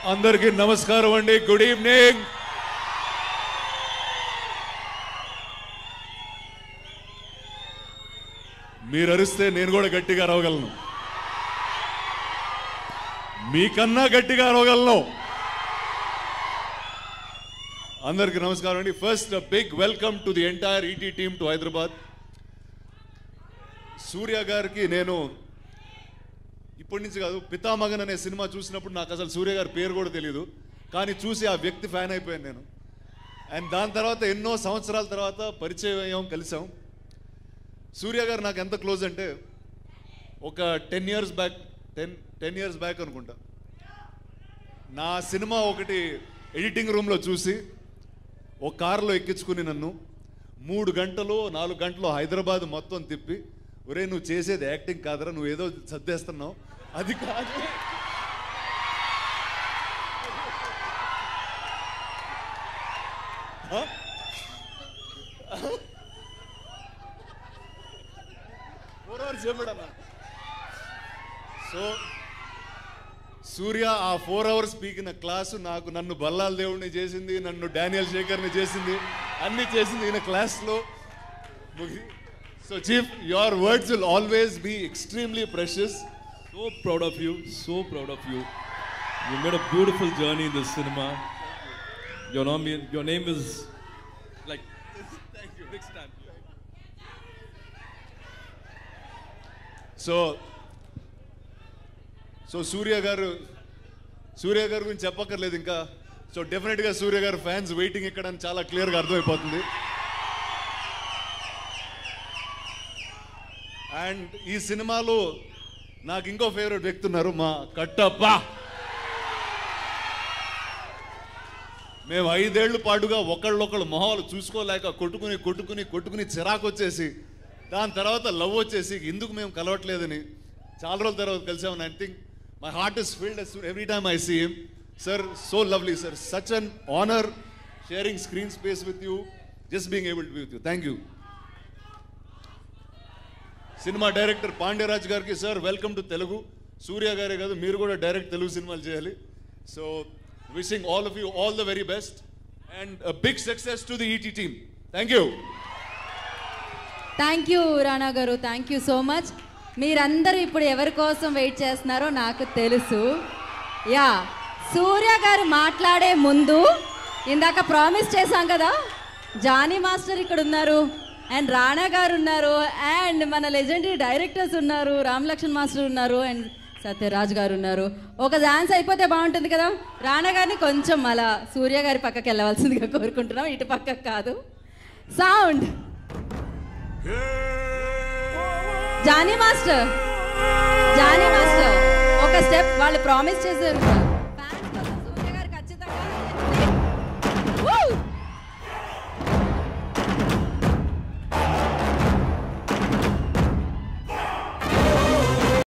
అందరికీ నమస్కారం అండి గుడ్ ఈవినింగ్ మీరు అరిస్తే నేను కూడా గట్టిగా అరవగలను మీకన్నా గట్టిగా అరవగలను అందరికీ నమస్కారం అండి first big welcome to the entire ET team to Hyderabad Surya గారికి నేను ఇప్పటి నుంచి కాదు పితామగన్ అనే సినిమా చూసినప్పుడు నాకు అసలు సూర్య గారి పేరు కూడా తెలియదు కానీ చూసి ఆ వ్యక్తి ఫ్యాన్ అయిపోయాను నేను అండ్ దాని తర్వాత ఎన్నో సంవత్సరాల తర్వాత పరిచయం అయ్యాం కలిసాం సూర్య గారు నాకు ఎంత క్లోజ్ అంటే ఒక ten years back ten ten years back అనుకుంటా నా సినిమా ఒకటి ఎడిటింగ్ రూమ్లో చూసి ఒక కారులో ఎక్కించుకుని నన్ను మూడు గంటలు నాలుగు గంటలు హైదరాబాద్ మొత్తం తిప్పి ఒరే నువ్వు చేసేది యాక్టింగ్ కాదరా నువ్వు ఏదో సర్దేస్తున్నావు అది కాదు ఫోర్ అవర్స్ చెప్పడన్నా సో సూర్య ఆ ఫోర్ అవర్స్ పీకిన క్లాసు నాకు నన్ను బల్లాల దేవుడిని చేసింది నన్ను డానియల్ శేఖర్ని చేసింది అన్ని చేసింది ఈయన క్లాస్లో so chief your words will always be extremely precious So proud of you, so proud of you. You made a beautiful journey in this cinema. Your name, your name is like. Thank you. Big stand. So so Surya గారు సూర్య గారి గురించి చెప్పక్కర్లేదు ఇంకా so డెఫినెట్గా సూర్య గారు fans waiting ఇక్కడ అని చాలా క్లియర్గా అర్థమైపోతుంది అండ్ ఈ సినిమాలో నాకు ఇంకో ఫేవరెట్ వ్యక్తి ఉన్నారు మా కట్టప్ప మేము ఐదేళ్ల పాటుగా ఒకళ్ళొకళ్ళు మొహాలు చూసుకోలేక కొట్టుకుని కొట్టుకుని కొట్టుకుని చిరాకు వచ్చేసి దాని తర్వాత లవ్ వచ్చేసి ఎందుకు మేము కలవట్లేదని చాలా రోజుల తర్వాత కలిసామని I think my heart is filled every time I see him sir so lovely sir such an honour sharing screen space with you just being able to with you thank you cinema director Pandiraj గారికి sir welcome to Telugu Surya గారే కాదు మీరు కూడా direct Telugu సినిమాలు చేయాలి so wishing all of you all the very best and big success to the ET team thank you thank you Rana గారు thank you so much మీరందరూ ఇప్పుడు ఎవరి కోసం వెయిట్ చేస్తున్నారో నాకు తెలుసు యా సూర్య గారు మాట్లాడే ముందు ఇందాక ప్రామిస్ చేశాం కదా జానీ మాస్టర్ ఇక్కడ ఉన్నారు అండ్ రాణా గారు ఉన్నారు అండ్ మన లెజెండరీ డైరెక్టర్స్ ఉన్నారు రామ్ లక్ష్మణ్ మాస్టర్ ఉన్నారు అండ్ సత్యరాజ్ గారు ఉన్నారు ఒక డాన్స్ అయిపోతే బాగుంటుంది కదా రాణా గారిని కొంచెం అలా సూర్య గారి పక్కకి వెళ్ళవలసిందిగా కోరుకుంటున్నాం ఇటు పక్కకు కాదు sound Johnny master Johnny master ఒక స్టెప్ వాళ్ళు ప్రామిస్ చేశారు